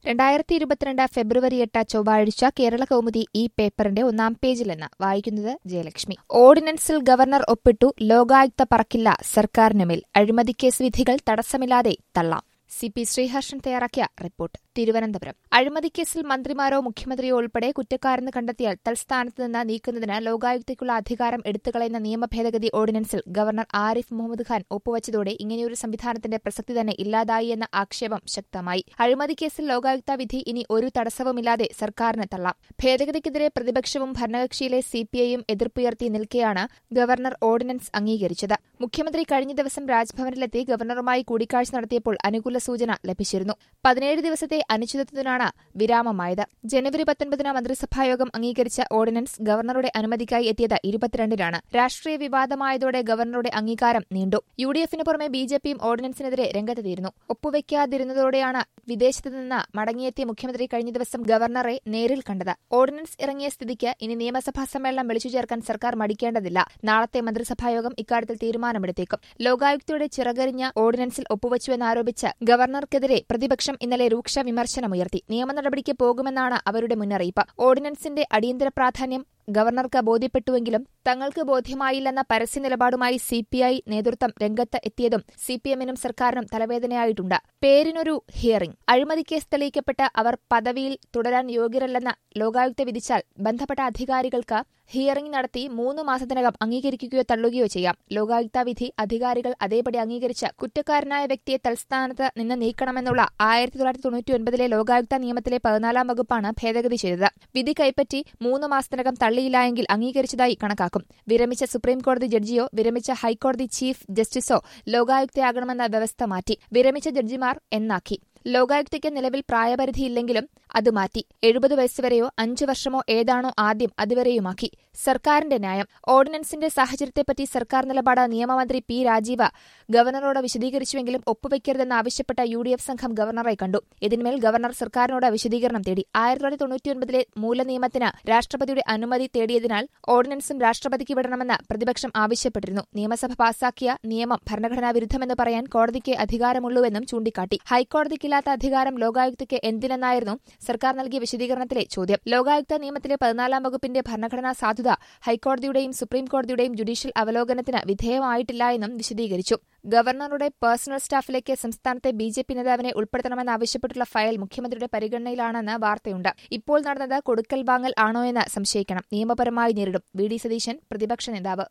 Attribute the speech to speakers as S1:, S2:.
S1: രണ്ടായിരത്തി ഇരുപത്തിരണ്ട് ഫെബ്രുവരി എട്ട് ചൊവ്വാഴ്ച കേരള കൗമുദി ഈ പേപ്പറിന്റെ ഒന്നാം പേജിൽ നിന്ന് വായിക്കുന്നത് ജയലക്ഷ്മി ഓർഡിനൻസിൽ ഗവർണർ ഒപ്പിട്ടു ലോകായുക്ത പറക്കില്ല സർക്കാരിനുമേൽ അഴിമതിക്കേസ് വിധികൾ തടസ്സമില്ലാതെ തള്ളാം സി പി ശ്രീഹർഷൻ തയ്യാറാക്കിയ റിപ്പോർട്ട് തിരുവനന്തപുരം അഴിമതിക്കേസിൽ മന്ത്രിമാരോ മുഖ്യമന്ത്രിയോ ഉൾപ്പെടെ കുറ്റക്കാരെന്ന് കണ്ടെത്തിയാൽ തൽസ്ഥാനത്ത് നിന്ന് നീക്കുന്നതിന് ലോകായുക്തയ്ക്കുള്ള അധികാരം എടുത്തുകളയുന്ന നിയമ ഭേദഗതി ഓർഡിനൻസിൽ ഗവർണർ ആരിഫ് മുഹമ്മദ് ഖാൻ ഒപ്പുവച്ചതോടെ ഇങ്ങനെയൊരു സംവിധാനത്തിന്റെ പ്രസക്തി തന്നെ ഇല്ലാതായി എന്ന ആക്ഷേപം ശക്തമായി അഴിമതിക്കേസിൽ ലോകായുക്ത വിധി ഇനി ഒരു തടസ്സവുമില്ലാതെ സർക്കാരിന് തള്ളാം ഭേദഗതിക്കെതിരെ പ്രതിപക്ഷവും ഭരണകക്ഷിയിലെ സിപിഐയും എതിർപ്പുയർത്തി നിൽക്കെയാണ് ഗവർണർ ഓർഡിനൻസ് അംഗീകരിച്ചത് മുഖ്യമന്ത്രി കഴിഞ്ഞ ദിവസം രാജ്ഭവനിലെത്തി ഗവർണറുമായി കൂടിക്കാഴ്ച നടത്തിയപ്പോൾ അനുകൂല സൂചന ലഭിച്ചിരുന്നു പതിനേഴ് ദിവസത്തെ അനിശ്ചിതത്വത്തിനാണ് വിരാമമായത് ജനുവരി പത്തൊൻപതിന് മന്ത്രിസഭായോഗം അംഗീകരിച്ച ഓർഡിനൻസ് ഗവർണറുടെ അനുമതിക്കായി എത്തിയത് ഇരുപത്തിരണ്ടിനാണ് രാഷ്ട്രീയ വിവാദമായതോടെ ഗവർണറുടെ അംഗീകാരം നീണ്ടു യു ഡി എഫിന് പുറമെ ബി ജെ പിയും ഓർഡിനൻസിനെതിരെ രംഗത്തെത്തിയിരുന്നു ഒപ്പുവയ്ക്കാതിരുന്നതോടെയാണ് വിദേശത്ത് നിന്ന് മടങ്ങിയെത്തിയ മുഖ്യമന്ത്രി കഴിഞ്ഞ ദിവസം ഗവർണറെ നേരിൽ കണ്ടത് ഓർഡിനൻസ് ഇറങ്ങിയ സ്ഥിതിക്ക് ഇനി നിയമസഭാ സമ്മേളനം വിളിച്ചു ചേർക്കാൻ സർക്കാർ മടിക്കേണ്ടതില്ല നാളത്തെ മന്ത്രിസഭായോഗം ഇക്കാര്യത്തിൽ തീരുമാനമെടുത്തേക്കും ലോകായുക്തയുടെ ചിറകരിഞ്ഞ ഓർഡിനൻസിൽ ഒപ്പുവച്ചുവെന്നാരോപിച്ച് ഗവർണർക്കെതിരെ പ്രതിപക്ഷം ഇന്നലെ രൂക്ഷ വിമർശനമുയർത്തി നിയമ നടപടിക്ക് പോകുമെന്നാണ് അവരുടെ മുന്നറിയിപ്പ് ഓർഡിനൻസിന്റെ അടിയന്തര പ്രാധാന്യം ഗവർണർക്ക് ബോധ്യപ്പെട്ടുവെങ്കിലും തങ്ങൾക്ക് ബോധ്യമായില്ലെന്ന പരസ്യ നിലപാടുമായി സിപിഐ നേതൃത്വം രംഗത്ത് എത്തിയതും സിപിഎമ്മിനും സർക്കാരിനും തലവേദനയായിട്ടുണ്ട് പേരിനൊരു ഹിയറിംഗ് അഴിമതിക്കേസ് തെളിയിക്കപ്പെട്ട് അവർ പദവിയിൽ തുടരാൻ യോഗ്യരല്ലെന്ന് ലോകായുക്ത വിധിച്ചാൽ ബന്ധപ്പെട്ട അധികാരികൾക്ക് ഹിയറിംഗ് നടത്തി മൂന്ന് മാസത്തിനകം അംഗീകരിക്കുകയോ തള്ളുകയോ ചെയ്യാം ലോകായുക്ത വിധി അധികാരികൾ അതേപടി അംഗീകരിച്ച് കുറ്റക്കാരനായ വ്യക്തിയെ തൽസ്ഥാനത്ത് നിന്ന് നീക്കണമെന്നുള്ള ആയിരത്തി തൊള്ളായിരത്തി തൊണ്ണൂറ്റിയൊൻപതിലെ ലോകായുക്ത നിയമത്തിലെ പതിനാലാം വകുപ്പാണ് ഭേദഗതി ചെയ്തത് വിധി കൈപ്പറ്റി മൂന്ന് മാസത്തിനകം തള്ളിയില്ലായെങ്കിൽ അംഗീകരിച്ചതായി കണക്കാക്കും വിരമിച്ച സുപ്രീംകോടതി ജഡ്ജിയോ വിരമിച്ച ഹൈക്കോടതി ചീഫ് ജസ്റ്റിസോ ലോകായുക്തയാകണമെന്ന വ്യവസ്ഥ മാറ്റി വിരമിച്ച ജഡ്ജിമാർ എന്നാക്കി ലോകായുക്തയ്ക്ക് നിലവിൽ പ്രായപരിധിയില്ലെങ്കിലും അത് മാറ്റി എഴുപത് വയസ്സുവരെയോ അഞ്ചു വർഷമോ ഏതാണോ ആദ്യം അതുവരെയുമാക്കി സർക്കാരിന്റെ ന്യായം ഓർഡിനൻസിന്റെ സാഹചര്യത്തെപ്പറ്റി സർക്കാർ നിലപാട് നിയമമന്ത്രി പി രാജീവ് ഗവർണറോട് വിശദീകരിച്ചുവെങ്കിലും ഒപ്പുവയ്ക്കരുതെന്നാവശ്യപ്പെട്ട യു ഡി എഫ് സംഘം ഗവർണറെ കണ്ടു ഇതിന്മേൽ ഗവർണർ സർക്കാരിനോട് വിശദീകരണം തേടി ആയിരത്തി തൊള്ളായിരത്തി തൊണ്ണൂറ്റിയൊൻപതിലെ മൂലനിയമത്തിന് രാഷ്ട്രപതിയുടെ അനുമതി തേടിയതിനാൽ ഓർഡിനൻസും രാഷ്ട്രപതിക്ക് വിടണമെന്ന് പ്രതിപക്ഷം ആവശ്യപ്പെട്ടിരുന്നു നിയമസഭ പാസാക്കിയ നിയമം ഭരണഘടനാ വിരുദ്ധമെന്ന് പറയാൻ കോടതിക്ക് അധികാരമുള്ളൂവെന്നും ചൂണ്ടിക്കാട്ടി ഹൈക്കോടതിക്കില്ലാത്ത അധികാരം ലോകായുക്തയ്ക്ക് എന്തിനെന്നായിരുന്നു സർക്കാർ നൽകിയ വിശദീകരണത്തിലെ ചോദ്യം ലോകായുക്ത നിയമത്തിലെ പതിനാലാം വകുപ്പിന്റെ ഭരണഘടനാ സാധുത ഹൈക്കോടതിയുടെയും സുപ്രീംകോടതിയുടെയും ജുഡീഷ്യൽ അവലോകനത്തിന് വിധേയമായിട്ടില്ല എന്നും വിശദീകരിച്ചു ഗവർണറുടെ പേഴ്സണൽ സ്റ്റാഫിലേക്ക് സംസ്ഥാനത്തെ ബി ജെ പി നേതാവിനെ ഉൾപ്പെടുത്തണമെന്നാവശ്യപ്പെട്ടുള്ള ഫയൽ മുഖ്യമന്ത്രിയുടെ പരിഗണനയിലാണെന്ന് വാർത്തയുണ്ട് ഇപ്പോൾ നടന്നത് കൊടുക്കൽ വാങ്ങൽ ആണോ എന്ന് സംശയിക്കണം നിയമപരമായി നേരിടും വി ഡി സതീശൻ പ്രതിപക്ഷ നേതാവ്